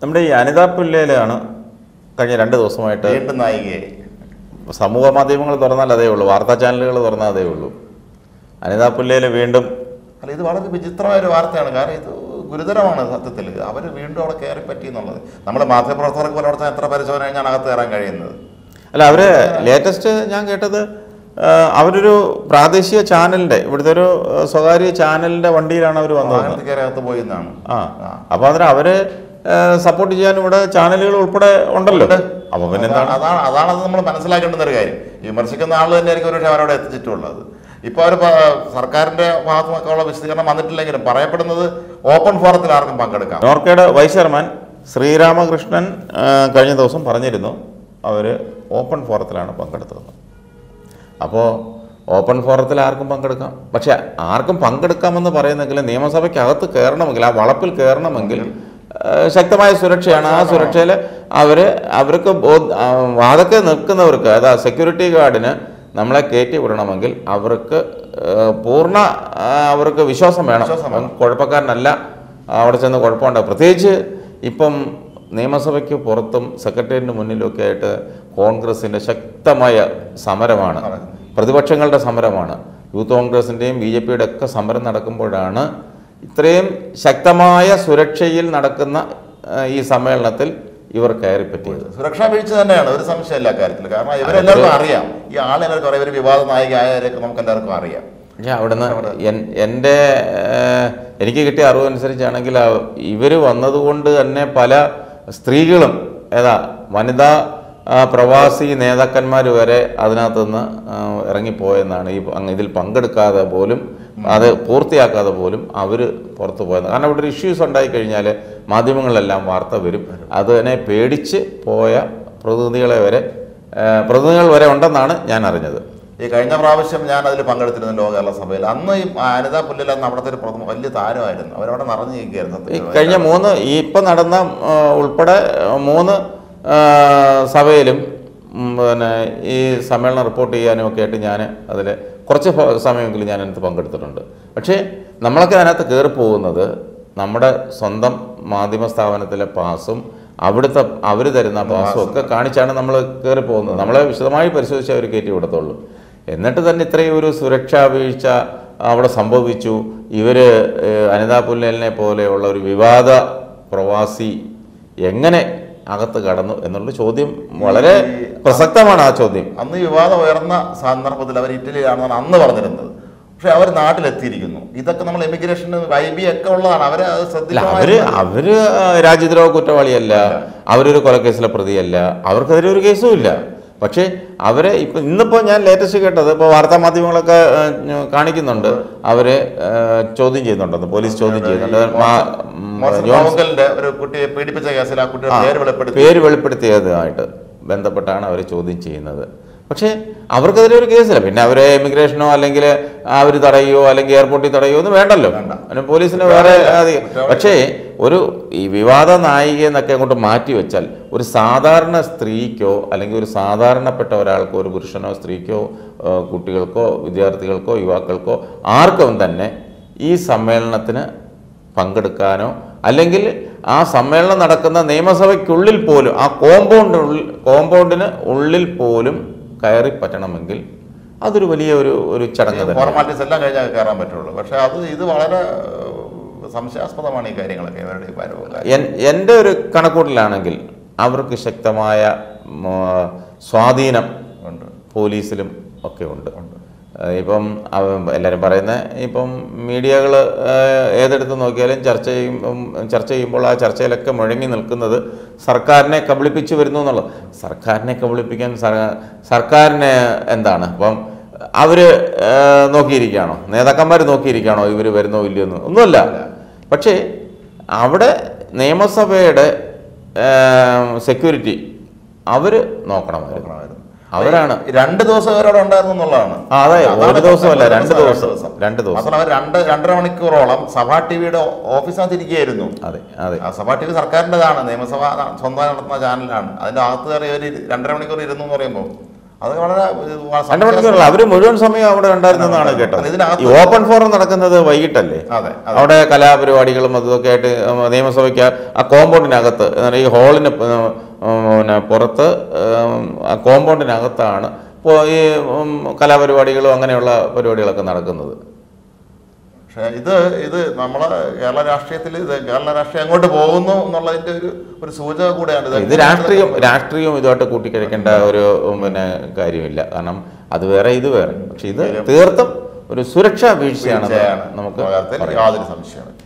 നമ്മുടെ ഈ അനിതാ പുല്ലയിലാണ് കഴിഞ്ഞ രണ്ട് ദിവസമായിട്ട് വീണ്ടും നായികയായി സമൂഹ മാധ്യമങ്ങൾ തുറന്നാൽ അതേ ഉള്ളൂ വാർത്താ ചാനലുകൾ തുറന്നാൽ അതേ ഉള്ളൂ അനിതാ പുല്ലയിൽ വീണ്ടും അല്ല ഇത് വളരെ വിചിത്രമായ ഒരു വാർത്തയാണ് കാരണം ഇത് ഗുരുതരമാണ് സത്യത്തിൽ അവർ വീണ്ടും അവിടെ കയറി പറ്റി എന്നുള്ളത് നമ്മുടെ മാധ്യമപ്രവർത്തകർക്ക് പലയിടത്തും എത്ര പരിശോധന കഴിഞ്ഞാണ് അകത്ത് കയറാൻ കഴിയുന്നത് അല്ല അവര് ലേറ്റസ്റ്റ് ഞാൻ കേട്ടത് ആ, അവരൊരു പ്രാദേശിക ചാനലിന്റെ ഇവിടുത്തെ ഒരു ആ, സ്വകാര്യ ചാനലിന്റെ വണ്ടിയിലാണ് അവർ വന്നത് വാഹനത്തിൽ കയറി അകത്ത് പോയി എന്നാണ് ആ അപ്പൊ അതിന് അവര് സപ്പോർട്ട് ചെയ്യാൻ ഇവിടെ ചാനലുകൾ ഉൾപ്പെടെ ഉണ്ടല്ലോ അപ്പൊ പിന്നെ എന്താണ് അതാണ് അതാണ് അത് നമ്മൾ മനസ്സിലാക്കേണ്ടുന്ന ഒരു കാര്യം ഈ വിമർശിക്കുന്ന ആൾ തന്നെയായിരിക്കും ഒരു അവരവിടെ എത്തിച്ചിട്ടുള്ളത് ഇപ്പോൾ അവർ സർക്കാരിന്റെ ഭാഗത്തു നിന്നൊക്കെയുള്ള വിശദീകരണം വന്നിട്ടില്ലെങ്കിലും പറയപ്പെടുന്നത് ഓപ്പൺ ഫോറത്തിൽ ആർക്കും പങ്കെടുക്കാം നോർക്കയുടെ വൈസ് ചെയർമാൻ ശ്രീരാമകൃഷ്ണൻ ആ, കഴിഞ്ഞ ദിവസം പറഞ്ഞിരുന്നു അവർ ഓപ്പൺ ഫോറത്തിലാണ് പങ്കെടുത്തത് അപ്പോൾ ഓപ്പൺ ഫോറത്തിൽ ആർക്കും പങ്കെടുക്കാം പക്ഷെ ആർക്കും പങ്കെടുക്കാമെന്ന് പറയുന്നെങ്കിൽ നിയമസഭയ്ക്കകത്ത് കയറണമെങ്കിൽ ആ വളപ്പിൽ കയറണമെങ്കിൽ ആ, ശക്തമായ സുരക്ഷയാണ് ആ സുരക്ഷയിൽ അവർ അവർക്ക് ബോ- ആ, വാതൊക്കെ നിൽക്കുന്നവർക്ക് അതാ സെക്യൂരിറ്റി ഗാർഡിന് നമ്മളെ കയറ്റി വിടണമെങ്കിൽ അവർക്ക് ആ, പൂർണ്ണ ആ, അവർക്ക് വിശ്വാസം വേണം വിശ്വാസം വേണം. അവൻ കുഴപ്പക്കാരനല്ല അവിടെ ചെന്ന് കുഴപ്പമുണ്ടാകും പ്രത്യേകിച്ച് ഇപ്പം നിയമസഭയ്ക്ക് പുറത്തും സെക്രട്ടേറിയറ്റിന് മുന്നിലൊക്കെ ആയിട്ട് കോൺഗ്രസിൻ്റെ ശക്തമായ സമരമാണ് പ്രതിപക്ഷങ്ങളുടെ സമരമാണ് യൂത്ത് കോൺഗ്രസിൻ്റെയും ബി ജെ പിയുടെ ഒക്കെ സമരം നടക്കുമ്പോഴാണ് ഇത്രയും ശക്തമായ സുരക്ഷയിൽ നടക്കുന്ന ആ, ഈ സമ്മേളനത്തിൽ ഇവർ കയറിപ്പറ്റിയത് സുരക്ഷാ വീഴ്ച തന്നെയാണ് ഒരു സംശയമില്ല കാര്യത്തിൽ കാരണം ഇവരെല്ലാവർക്കും അറിയാം ഈ ആളെല്ലാവർക്കും അറിയാം ഇവർ വിവാദ നായിക ആയവരൊക്കെ നമുക്ക് എല്ലാവർക്കും അറിയാം ഞാൻ അവിടുന്ന് എൻ- എൻ്റെ ഏഹ്, എനിക്ക് കിട്ടിയ അറിവനുസരിച്ചാണെങ്കിൽ ഇവർ വന്നതുകൊണ്ട് തന്നെ പല സ്ത്രീകളും ഏതാ വനിതാ ആ, പ്രവാസി നേതാക്കന്മാർ വരെ അതിനകത്ത് നിന്ന് ആ, ഇറങ്ങിപ്പോയെന്നാണ് ഈ അങ്ങ് ഇതിൽ പങ്കെടുക്കാതെ പോലും അത് പൂർത്തിയാക്കാതെ പോലും അവർ പുറത്തു പോയത് കാരണം ഇവിടെ ഒരു ഇഷ്യൂസ് ഉണ്ടായി കഴിഞ്ഞാൽ മാധ്യമങ്ങളിലെല്ലാം വാർത്ത വരും അതിനെ പേടിച്ച് പോയ പ്രതിനിധികളെ വരെ ഏഹ്, പ്രതിനിധികൾ വരെ ഉണ്ടെന്നാണ് ഞാൻ അറിഞ്ഞത് ഈ കഴിഞ്ഞ പ്രാവശ്യം ഞാൻ അതിൽ പങ്കെടുത്തിരുന്നു ലോക കേരള സഭയിൽ അന്ന് ഈ അനിതാ പുല്ലിൽ അന്ന് അവിടുത്തെ ഒരു പ്രഥമ വലിയ താരമായിരുന്നു അവരവിടെ നിറഞ്ഞു നിൽക്കുകയായിരുന്നു ഈ സത്യത്തിൽ. കഴിഞ്ഞ മൂന്ന് ഈ ഇപ്പം നടന്ന ആ, ഉൾപ്പെടെ ആ, മൂന്ന് ആ, സഭയിലും ഉം, പിന്നെ ഈ സമ്മേളനം റിപ്പോർട്ട് ചെയ്യാനും ഒക്കെ ആയിട്ട് ഞാൻ അതിൽ കുറച്ച് ഭ- സമയമെങ്കിലും ഞാൻ അതിനകത്ത് പങ്കെടുത്തിട്ടുണ്ട് പക്ഷേ നമ്മളൊക്കെ അതിനകത്ത് കയറി പോകുന്നത് നമ്മുടെ സ്വന്തം മാധ്യമ സ്ഥാപനത്തിലെ പാസും അവിടുത്തെ അവർ തരുന്ന പാസും ഒക്കെ കാണിച്ചാണ് നമ്മൾ കയറി പോകുന്നത് നമ്മളെ വിശദമായി പരിശോധിച്ച് അവർ കയറ്റി വിടത്തുള്ളൂ എന്നിട്ട് തന്നെ ഇത്രയും ഒരു സുരക്ഷാ വീഴ്ച അവിടെ സംഭവിച്ചു ഇവർ അനിതാ പുല്ലലിനെ പോലെയുള്ള ഒരു വിവാദ പ്രവാസി എങ്ങനെ അകത്ത് കടന്നു എന്നുള്ള ചോദ്യം വളരെ പ്രസക്തമാണ് ആ ചോദ്യം അന്ന് ഈ വിവാദം ഉയർന്ന സന്ദർഭത്തിൽ അവർ ഇറ്റലിയിലാണെന്നാണ് അന്ന് പറഞ്ഞിരുന്നത് പക്ഷെ അവർ നാട്ടിലെത്തിയിരിക്കുന്നു ഇതൊക്കെ നമ്മൾ എമിഗ്രേഷന് വൈബി ഒക്കെ ഉള്ളതാണ് അവരെ അത് അല്ല അവര് ശ്രദ്ധിക്കണം അവര് രാജ്യദ്രോഹ കുറ്റവാളിയല്ല അവരൊരു കൊലക്കേസിലെ പ്രതിയല്ല അവർക്കെതിരെ ഒരു കേസും ഇല്ല പക്ഷേ അവരെ ഇപ്പൊ ഇന്നിപ്പോ ഞാൻ ലേറ്റസ്റ്റ് കേട്ടത് ഇപ്പോൾ വാർത്താ മാധ്യമങ്ങളൊക്കെ ഏഹ്, കാണിക്കുന്നുണ്ട് അവരെ ഏഹ്, ചോദ്യം ചെയ്യുന്നുണ്ടെന്ന് പോലീസ് ചോദ്യം ചെയ്യുന്നുണ്ട് മാ- ഉം, മോശം ജോൺസൺ നോവങ്കലിന്റെ ഒരു കുട്ടിയെ പീഡിപ്പിച്ച കേസിൽ ആ കുട്ടിയുടെ പേര് വെളിപ്പെടുത്തി പേര് വെളിപ്പെടുത്തിയതുമായിട്ട് ബന്ധപ്പെട്ടാണ് അവർ ചോദ്യം ചെയ്യുന്നത് പക്ഷേ അവർക്കെതിരെ ഒരു കേസില്ല പിന്നെ അവരെ ഇമിഗ്രേഷനോ അല്ലെങ്കിൽ അവർ തടയുകയോ അല്ലെങ്കിൽ എയർപോർട്ടിൽ തടയുകയോ ഒന്നും വേണ്ടല്ലോ അതിന് പോലീസിന് വേറെ അധികം പക്ഷേ ഒരു ഈ വിവാദ നായിക എന്നൊക്കെ അങ്ങോട്ട് മാറ്റി വെച്ചാൽ ഒരു സാധാരണ സ്ത്രീക്കോ അല്ലെങ്കിൽ ഒരു സാധാരണപ്പെട്ട ഒരാൾക്കോ ഒരു പുരുഷനോ സ്ത്രീക്കോ ആ, കുട്ടികൾക്കോ വിദ്യാർത്ഥികൾക്കോ യുവാക്കൾക്കോ ആർക്കും തന്നെ ഈ സമ്മേളനത്തിന് പങ്കെടുക്കാനോ അല്ലെങ്കിൽ ആ സമ്മേളനം നടക്കുന്ന നിയമസഭയ്ക്കുള്ളിൽ പോലും ആ കോമ്പൗണ്ടിനുള്ളിൽ കോമ്പൗണ്ടിന് ഉള്ളിൽ പോലും കയറി പറ്റണമെങ്കിൽ അതൊരു വലിയ ഒരു ഒരു ചടങ്ങ് തന്നെ ഫോർമാലിറ്റീസ് എല്ലാം കഴിഞ്ഞാൽ കയറാൻ പറ്റുള്ളൂ പക്ഷെ അത് ഇത് വളരെ ഏഹ്, സംശയാസ്പദമാണ് ഈ കാര്യങ്ങളൊക്കെ ഇവരുടെ ഈ വരവും കാര്യം. എൻ- എൻ്റെ ഒരു കണക്കൂട്ടലാണെങ്കിൽ അവർക്ക് ശക്തമായ ഉം, ആ, സ്വാധീനം ഉണ്ട് പോലീസിലും ഒക്കെ ഉണ്ട് ഏഹ് ഇപ്പം അവ- എല്ലാവരും പറയുന്ന ഇപ്പം മീഡിയകൾ ഏതെടുത്ത് നോക്കിയാലും ചർച്ച ചെയ്യുമ്പം ചർച്ച ചെയ്യുമ്പോൾ ആ ചർച്ചയിലൊക്കെ മുഴങ്ങി നിൽക്കുന്നത് സർക്കാരിനെ കബളിപ്പിച്ച് വരുന്നു എന്നുള്ളത് സർക്കാരിനെ കബളിപ്പിക്കാൻ സർ- സർക്കാരിന് എന്താണ് അപ്പം അവർ നോക്കിയിരിക്കുകയാണോ നേതാക്കന്മാർ നോക്കിയിരിക്കുകയാണോ ഇവർ വരുന്നോ ഇല്ലയോ എന്ന് ഒന്നുമല്ല പക്ഷേ അവിടെ നിയമസഭയുടെ സെക്യൂരിറ്റി അവർ നോക്കണമായിരുന്നു നോക്കണമായിരുന്നു. അവരാണ് ഈ രണ്ട് ദിവസം അവരവിടെ ഉണ്ടായിരുന്നു എന്നുള്ളതാണ് ആ, അതെ, അതാണ് ഒരു ദിവസമല്ല, പ്രശ്നം. രണ്ട് ദിവസം. രണ്ട് ദിവസം. മാത്രമല്ല അവർ രണ്ട് രണ്ടര മണിക്കൂറോളം സഭാ ടി വിയുടെ ഓഫീസിനകത്ത് ഇരിക്കുകയായിരുന്നു അതെ അതെ ആ സഭാ ടി വി സർക്കാരിൻ്റെതാണ് നിയമസഭ ന- സ്വന്തമായി നടത്തുന്ന ചാനലാണ് അതിൻ്റെ അകത്ത് കയറി ഒരു രണ്ടര മണിക്കൂർ ഇരുന്നു എന്ന് പറയുമ്പോൾ അത് വളരെ ഇത് വളരെ രണ്ട് മണിക്കൂറല്ല അവര് മുഴുവൻ സമയം അവിടെ ഉണ്ടായിരുന്നെന്നാണ് കേട്ടത് അല്ല, ഇതിനകത്ത് ഈ ഓപ്പൺ ഫോറം നടക്കുന്നത് വൈകിട്ടല്ലേ അതെ അതെ അവിടെ കലാപരിപാടികളും അതൊക്കെ ആയിട്ട് ഉം, നിയമസഭയ്ക്ക് ആ കോമ്പൗണ്ടിനകത്ത് എന്നാൽ ഈ ഹാളിന് പ- ഉം, പിന്നെ പുറത്ത് ഉം, ആ കോമ്പൗണ്ടിനകത്താണ് ഇപ്പോൾ ഈ ഉം, കലാപരിപാടികളും അങ്ങനെയുള്ള പരിപാടികളൊക്കെ നടക്കുന്നത് പക്ഷേ ഇത് ഇത് നമ്മളെ കേരള രാഷ്ട്രീയത്തിൽ ഇത് കേരള രാഷ്ട്രീയം എങ്ങോട്ട് പോകുന്നു എന്നുള്ളതിന്റെ ഒരു ഒരു സൂചക കൂടെയാണ് ഇത് രാഷ്ട്രീയം രാഷ്ട്രീയവും ഇതുമായിട്ട് കൂട്ടിക്കഴിക്കേണ്ട ഒരു ഉം, പിന്നെ കാര്യമില്ല കാരണം അത് വേറെ ഇത് വേറെ പക്ഷെ ഇത് തീർത്തും ഒരു സുരക്ഷാ വീഴ്ചയാണ് വീഴ്ചയാണ് നമുക്ക് കാര്യത്തിൽ പറയാം. യാതൊരു സംശയമില്ല